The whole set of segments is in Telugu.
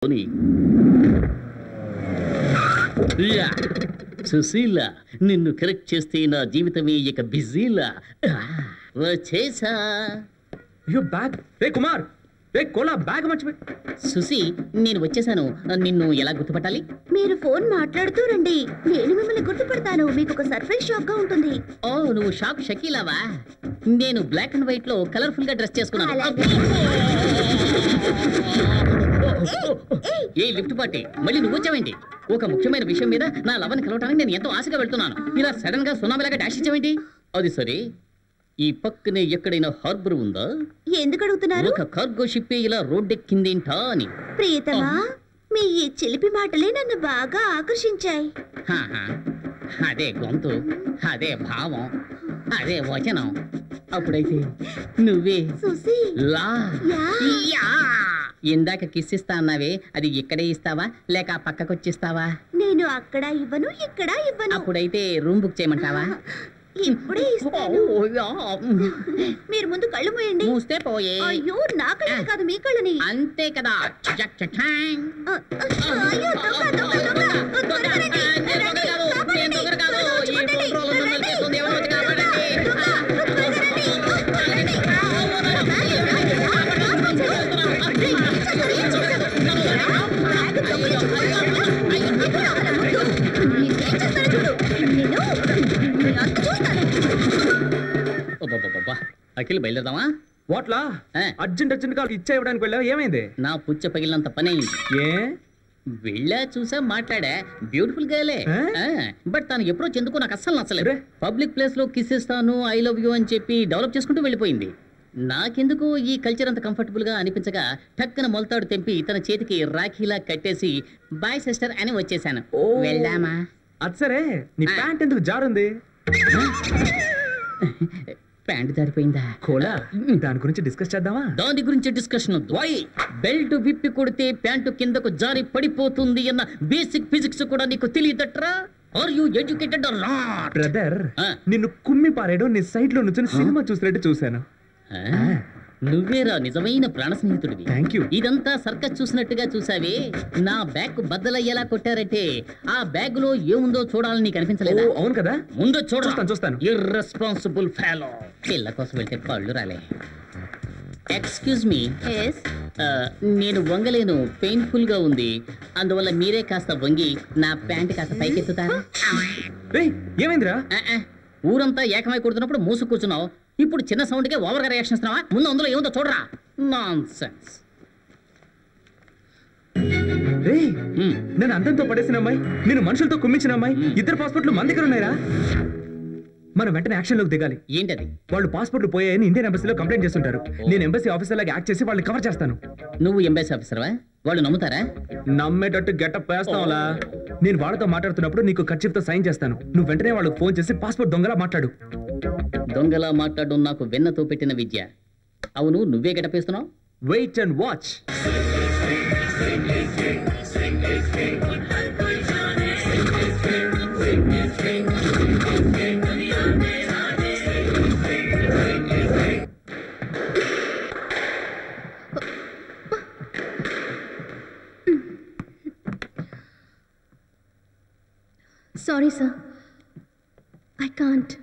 పోనీ. యా. సుశీల నిన్ను కరెక్ట్ చేస్తే నా జీవితమే ఇక బిజీలా ఆ, వచ్చేసా అయ్యో బ్యాగ్ రే కుమార్ రే కోలా బ్యాగ్ మర్చిపోయి సుసి నేను వచ్చేసాను నిన్ను ఎలా గుర్తుపట్టాలి మీరు ఫోన్ మాట్లాడుతూ రండి నేను మిమ్మల్ని గుర్తుపడతాను మీకు ఒక సర్ప్రైజ్ షాక్ గా ఉంటుంది ఓ నువ్వు షాక్ షకీలావా నేను బ్లాక్ అండ్ వైట్ లో కలర్ఫుల్ గా డ్రెస్ చేసుకున్నాను అలాగే. ఏ లిఫ్ట్ పార్టీ మళ్ళీ నువ్వు వచ్చావేంటి ఒక ముఖ్యమైన విషయం మీద నా లవని కలవటానికి నేను ఎంతో ఆశగా వెళ్తున్నాను ఇలా సడన్ గా సునామీలాగా డాష్ ఇచ్చావేంటి అది సరే ఈ పక్కనే ఎక్కడైనా హార్బర్ ఉందా ఎందుకు అడుగుతున్నారు ఒక కార్గో షిప్ ఇలా రోడ్డెక్కిందేంటా అని ప్రియతమా మీ ఈ చిలిపి మాటలే నన్ను బాగా ఆకర్షించాయి హాహా. అదే గొంతు అదే భావం అదే వచనం అప్పుడైతే నువ్వే సుసి లా యా. యా. ఇందాక కిస్ ఇస్తా అన్నావే అది ఇక్కడే ఇస్తావా లేక ఆ పక్కకొచ్చిస్తావా నేను అక్కడ ఇవ్వను ఇక్కడ ఇవ్వను అప్పుడైతే రూమ్ బుక్ చేయమంటావా ఇప్పుడే ఇస్తాను ఓ, యా. మీరు ముందు కళ్ళు మూయండి మూస్తే పోయే అయ్యో నా కళ్ళని కాదు మీ కళ్ళని అంతే కదా చక్ చక్ ఛాంగ్. ఆ, ఆ, అయ్యో దొంగ దొంగ దొంగ త్వరగా రండి. నేను రండి, దొంగ కాదు, కాపాడండి. నేను దొంగ కాదు. త్వరగా వచ్చి ఈ పట్టండి. ఫోన్ రోల్ రండి. చేస్తుంది, ఎవరో వచ్చి కాపాడండి. దొంగ, త్వరగా రండి. రండి. ఏం చేశారు? ఏం చేశారు? బ్యాగ్ దొంగిలించుకుపోయారు. ఎక్కడ రావాలా ముందు? మీరేం చేస్తారో చూడు. నేను నేను అంత చూస్తాను అబ్బబ్బబ్బబ్బా. అఖిల్ బయలుదేరదామా వాట్లా ఏ? అర్జెంట్ అర్జెంట్ కాల్ ఇచ్చే ఇవ్వడానికి వెళ్ళావు ఏమైంది నా పుచ్చ పగిలినంత పని అయింది ఏ వెళ్ళా చూసా మాట్లాడా బ్యూటిఫుల్ గర్లే ఆ? బట్ తను ఎప్పుడో చెందుకో నాకు అస్సలు నచ్చలేదు అరే. పబ్లిక్ ప్లేస్ లో కిస్ ఇస్తాను ఐ లవ్ యూ అని చెప్పి డెవలప్ చేసుకుంటూ వెళ్ళిపోయింది నాకెందుకు ఈ కల్చర్ అంత కంఫర్టబుల్ గా అనిపించగా టక్కన మొలతాడు తెంపి తన చేతికి రాఖీలా కట్టేసి బాయ్ సిస్టర్ అని వచ్చేసాను ఓ. వెళ్దామా అది సరే నీ ఆ. ప్యాంట్ ఎందుకు జారుంది ప్యాంట్ జారిపోయిందా కోలా దాని గురించి డిస్కస్ చేద్దామా దాని గురించి డిస్కషన్ వద్దు వై బెల్ట్ విప్పి కొడితే ప్యాంటు కిందకు జారి పడిపోతుంది అన్న బేసిక్ ఫిజిక్స్ కూడా నీకు తెలియదట్రా are you educated or not brother ఆ. నిన్ను కుమ్మి పారేయడం నీ సైడ్ లో నుంచి సినిమా చూసినట్టు చూశాను నువ్వేరా నిజమైన ప్రాణ స్నేహితుడివి థ్యాంక్ యూ ఇదంతా సర్కస్ చూసినట్టుగా చూసావే నా బ్యాగ్ బద్దలయ్యేలా కొట్టారంటే ఆ బ్యాగ్ లో ఏముందో చూడాలని నీకు అనిపించలేదా అవును కదా ముందు చూడు చూస్తాను, చూస్తాను. ఇర్రెస్పాన్సిబుల్ ఫెలో పిల్ల కోసం వెళ్తే పళ్ళు రాలే ఎక్స్క్యూజ్ మీ ఎస్ నేను వంగలేను పెయిన్ఫుల్ గా ఉంది అందువల్ల మీరే కాస్త వంగి నా ప్యాంట్ కాస్త పైకెత్తుతారా రేయ్ ఏమైందిరా ఆ, ఆ, ఊరంతా ఏకమై కొడుతున్నప్పుడు మూసు కూర్చున్నావు ఇప్పుడు చిన్న సౌండ్ కే ఓవర్ గా రియాక్షన్ ఇస్తున్నావా ముందు అందులో ఏముందో చూడరా నాన్ సెన్స్ రేయ్ నేను అందంతో పడేసిన అమ్మాయి నేను మనుషులతో కుమ్మించిన అమ్మాయి మ్మ్. ఇద్దరు పాస్పోర్ట్లు మన దగ్గర ఉన్నాయిరా మనం వెంటనే యాక్షన్ లోకి దిగాలి ఏంటది వాళ్ళు పాస్పోర్ట్లు పోయాయని ఇండియన్ ఎంబసీలో కంప్లైంట్ చేస్తుంటారు నేను ఎంబసీ ఆఫీసర్ లాగా యాక్ట్ చేసి వాళ్ళని కవర్ చేస్తాను నువ్వు ఎంబైస్ ఆఫీసర్వా వాళ్ళు నమ్ముతారా నమ్మేటట్టు గెటప్ వేస్తాంలా నేను వాళ్ళతో మాట్లాడుతున్నప్పుడు నీకు ఖర్చుతో సైన్ చేస్తాను నువ్వు వెంటనే వాళ్ళకి ఫోన్ చేసి పాస్పోర్ట్ దొంగలా మాట్లాడు దొంగలా మాట్లాడడం నాకు వెన్నతో పెట్టిన విద్య అవును నువ్వే గడపేస్తున్నావు wait and watch sorry sir I can't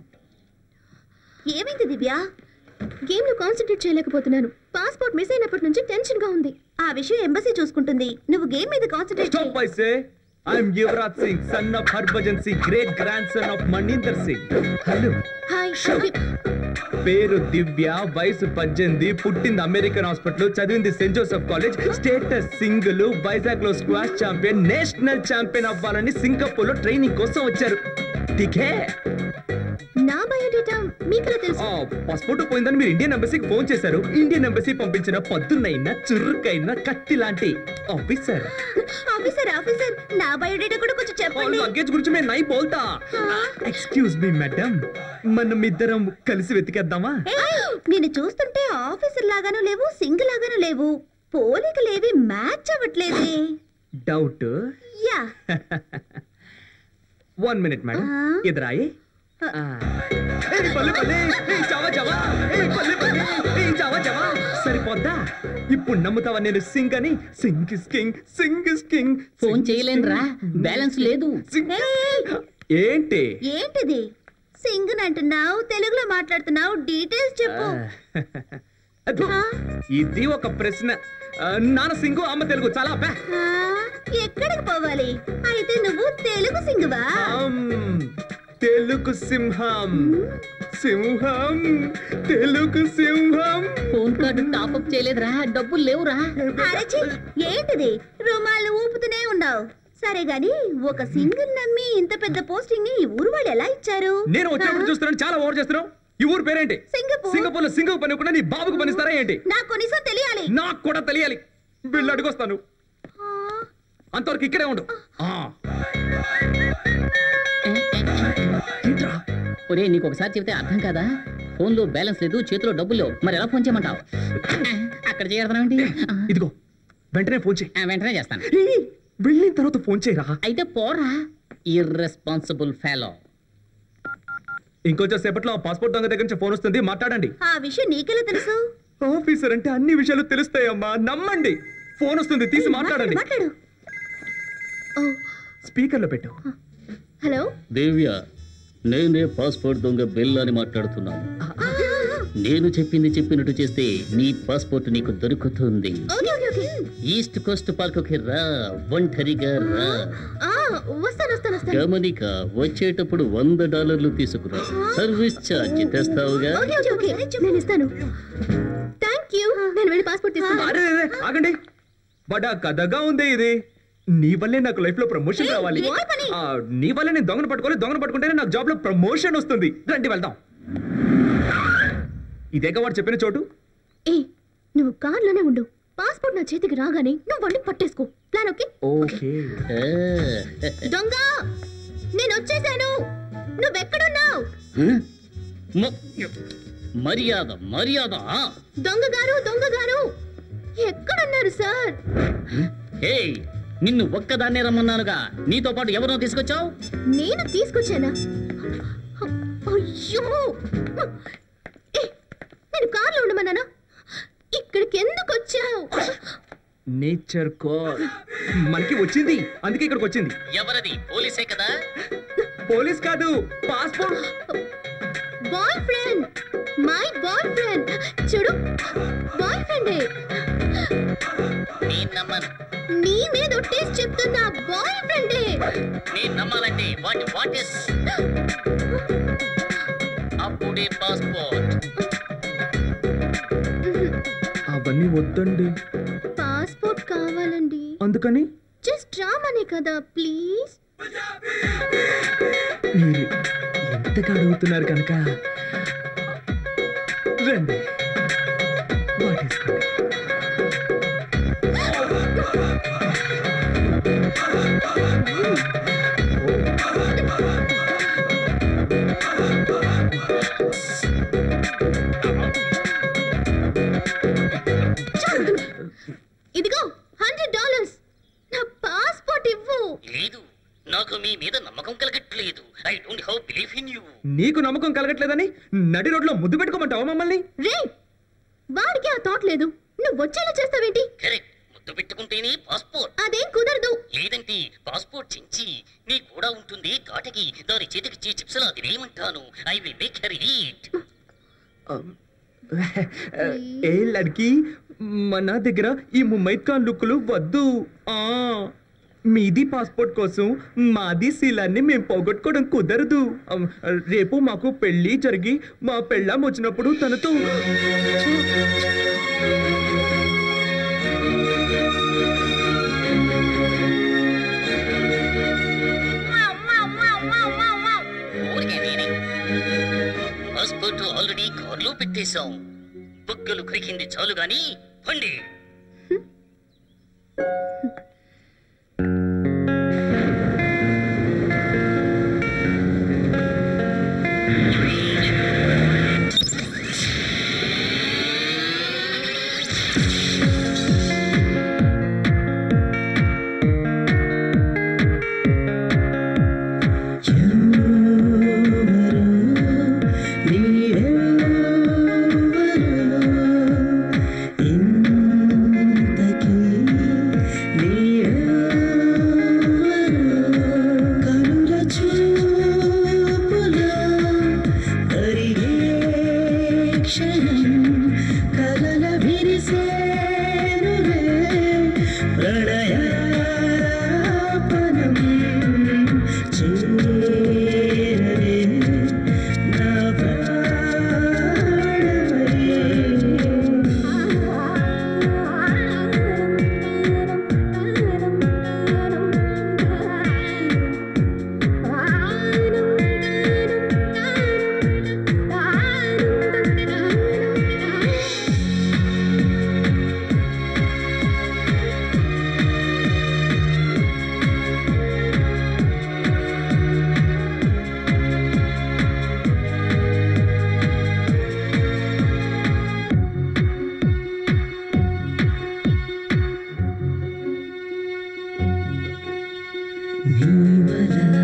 ఏమైంది దివ్య గేమ్లో కాన్సన్ట్రేట్ చేయలేకపోతున్నాను పాస్పోర్ట్ మిస్ అయినప్పటి నుంచి టెన్షన్గా ఉంది ఆ విషయం ఎంబసీ చూసుకుంటుంది నువ్వు గేమ్ మీద concentrate stop I say I'm Yuvraj Singh son of Harbhajan Singh great grandson of Maninder Singh hello hi పేరు దివ్య వయసు పద్దెనిమిది పుట్టింది అమెరికన్ హాస్పిటల్ చదివింది Saint Joseph college status single Vizag లో స్క్వాష్ ఛాంపియన్ నేషనల్ ఛాంపియన్ అవ్వాలని సింగపూర్ లో ట్రైనింగ్ కోసం వచ్చారు టికే నా బయోడేటా మీకెలా తెలుసు పాస్పోర్ట్ పోయిందని మీరు ఇండియన్ ఎంబసీకి ఫోన్ చేశారు ఇండియన్ ఎంబసీ పంపించిన పద్దునైన చురుకైన కత్తి లాంటి ఆఫీసర్ ఆఫీసర్ ఆఫీసర్ నా బయోడేటా కూడా కొంచెం చెప్పండి లగేజ్ గురించి మేము నై బోల్తా ఎక్స్క్యూజ్ మీ మేడం మనం ఇద్దరం కలిసి వెతికేద్దామా ఏయ్, నిన్ను చూస్తుంటే ఆఫీసర్ లాగాను లేవు సింగ్ లాగాను లేవు పోలికలేవి మ్యాచ్ అవ్వట్లేదే డౌట్ యా వన్ మినిట్ మేడం ఆ? ఎదురాయి ఏయ్, పల్లె, పల్లె. ఏయ్, చావా, చావా. ఏయ్, పల్లె, పల్లె. ఏయ్, చావా, చావా. సరిపోద్దా ఇప్పుడు నమ్ముతావా నేను సింగ్ అని Singh is king Singh is king phone చేయలేనురా బ్యాలెన్స్ లేదు ఏంటి ఏంటిది సింగ్ అంటున్నావు తెలుగులో మాట్లాడుతున్నావు డీటెయిల్స్ చెప్పు అదో, ఇది ఒక ప్రశ్న ఆ, నాన్న సింగు అమ్మ తెలుగు చాలా అబ్బా. ఆ, ఎక్కడికి పోవాలి అయితే నువ్వు తెలుగు సింగువా ఆమ్, తెలుగు సింహం సింహం తెలుగు సింహం ఫోన్ కార్డు టాప్అప్ చేయలేదురా డబ్బులు లేవురా అరచి ఏంటిది రుమాలు ఊపుతూనే ఉన్నావు సరే గాని ఒక సింగిల్ నమ్మి ఇంత పెద్ద పోస్టింగ్ ని ఈ ఊరు వాళ్ళు ఎలా ఇచ్చారు నేను వచ్చినప్పుడు చూస్తున్నాను చాలా ఓవర్ చేస్తున్నావు ఈ ఊరు పేరేంటి సింగపూర్. సింగపూర్ లో సింగపూర్ పని కూడా నీ బాబుకు పనిస్తారా ఏంటి నాకు కొనిసం తెలియాలి నాకు కూడా తెలియాలి వీళ్ళు అడుగొస్తాను ఆ, అంతవరకు ఇక్కడే ఉండు ఆ. ఏంట్రా? ఒరే నీకు ఒకసారి చెబితే అర్థం కాదా ఫోన్ లో బ్యాలెన్స్ లేదు చేతిలో డబ్బులు లేవు మరి ఎలా ఫోన్ చేయమంటావు అక్కడ చేయడతానండి ఇదిగో వెంటనే ఫోన్ చేయి వెంటనే చేస్తాను ఏయ్, వెళ్ళిన తర్వాత ఫోన్ చేయరా అయితే పోరా ఇర్రెస్పాన్సిబుల్ ఫెలో ఇంకొంచెం సేపట్లో ఆ పాస్పోర్ట్ దొంగ దగ్గర నుంచి ఫోన్ వస్తుంది మాట్లాడండి ఆ విషయం నీకెలా తెలుసు ఆఫీసర్ అంటే అన్ని విషయాలు తెలుస్తాయమ్మా నమ్మండి ఫోన్ వస్తుంది తీసి మాట్లాడండి మాట్లాడు ఓ స్పీకర్ లో పెట్టు హలో దేవ్య నేనే పాస్పోర్ట్ దొంగ బెల్ అని మాట్లాడుతున్నాను ఆ, నేను చెప్పింది చెప్పినట్టు చేస్తే నీ పాస్పోర్ట్ నీకు దొరుకుతుంది okay okay okay East Coast పార్కుకి రా ఒంటరిగా రా ఆ, వస్తాను వస్తాను వస్తాను గమనిక వచ్చేటప్పుడు వంద డాలర్లు తీసుకురా సర్వీస్ ఛార్జ్ తెస్తావుగా ఓకే ఓకే ఓకే నేను ఇస్తాను థ్యాంక్ యూ నేను వెళ్ళి పాస్పోర్ట్ తీసుకుంటాను అరే అరే, ఆగండి బడా కథగా ఉంది ఇది నీ వల్లే నాకు లైఫ్ లో ప్రమోషన్ ఏయ్, రావాలి ఏ పని? ఆ, నీ వల్లే నేను దొంగను పట్టుకోవాలి దొంగను పట్టుకుంటేనే నాకు జాబ్ లో ప్రమోషన్ వస్తుంది రండి వెళ్దాం ఇదేగా వాడు చెప్పిన చోటు ఏ నువ్వు కార్లోనే ఉండు పాస్పోర్ట్ నా చేతికి రాగానే నువ్వు వండి పట్టేసుకో ప్లాన్ ఓకే ఓకే ఆ, దొంగ నేను వచ్చేసాను నువ్వెక్కడున్నావు మ- మర్యాద మర్యాద దొంగ గారు దొంగ గారు ఎక్కడున్నారు సార్ ఏయ్ నిన్ను ఒక్కదాన్నే రమ్మన్నానుగా నీతో పాటు ఎవరినో తీసుకొచ్చావు నేను తీసుకొచ్చానా అయ్యో ఏ, నేను కార్లో ఉండమన్నానా ఇక్కడికి ఎందుకు వచ్చావు నేచర్ కాల్ మనకి వచ్చింది అందుకే ఇక్కడికి వచ్చింది ఎవరది పోలీసే కదా పోలీస్ కాదు passport boyfriend my boyfriend చూడు బాయ్ ఫ్రెండే నేను నమ్మను నీ మీద ఒట్టేసి చెప్తున్నా బాయ్ ఫ్రెండే నేను నమ్మాలంటే వాటి వాట్ ఇస్ అప్పుడే పాస్పోర్ట్ అవన్నీ వద్దండి పాస్పోర్ట్ కావాలండి అందుకని జస్ట్ రామనే కదా ప్లీజ్ మీరు ఎంతగా అడుగుతున్నారు కనుక రండి వాటేసుకోండి ఇదిగో హండ్రెడ్ డాలర్స్ నా పాస్పోర్ట్ ఇవ్వు లేదు నాకు మీ మీద నమ్మకం కలగట్లేదు I don't how believe in you నీకు నమ్మకం కలగట్లేదని నడి రోడ్లో ముద్దు పెట్టుకోమంటావా మమ్మల్ని రే వాడికి ఆ థాట్ లేదు నువ్వు వచ్చేలా చేస్తావేంటి కరెక్ట్ ముద్దు పెట్టుకుంటేనే పాస్పోర్ట్ అదేం కుదరదు లేదంటే పాస్పోర్ట్ చించి నీ కూడా ఉంటుంది కాటకి దాని చేతికి చిప్స్ లా తినేయమంటాను I will make her eat a లడ్కి మన దగ్గర ఈ ముమైత్ ఖాన్ లుక్లు వద్దు ఆ మీది పాస్పోర్ట్ కోసం మాది శీలాన్ని మేము పోగొట్టుకోవడం కుదరదు అమ్, రేపు మాకు పెళ్లి జరిగి మా పెళ్ళాం వచ్చినప్పుడు తనతో ఊరికే నేనే పాస్పోర్ట్ ఆల్రెడీ కార్లో పెట్టేశాం బుగ్గలు కరికింది చాలు గాని పండి ఎవరు నీ వలన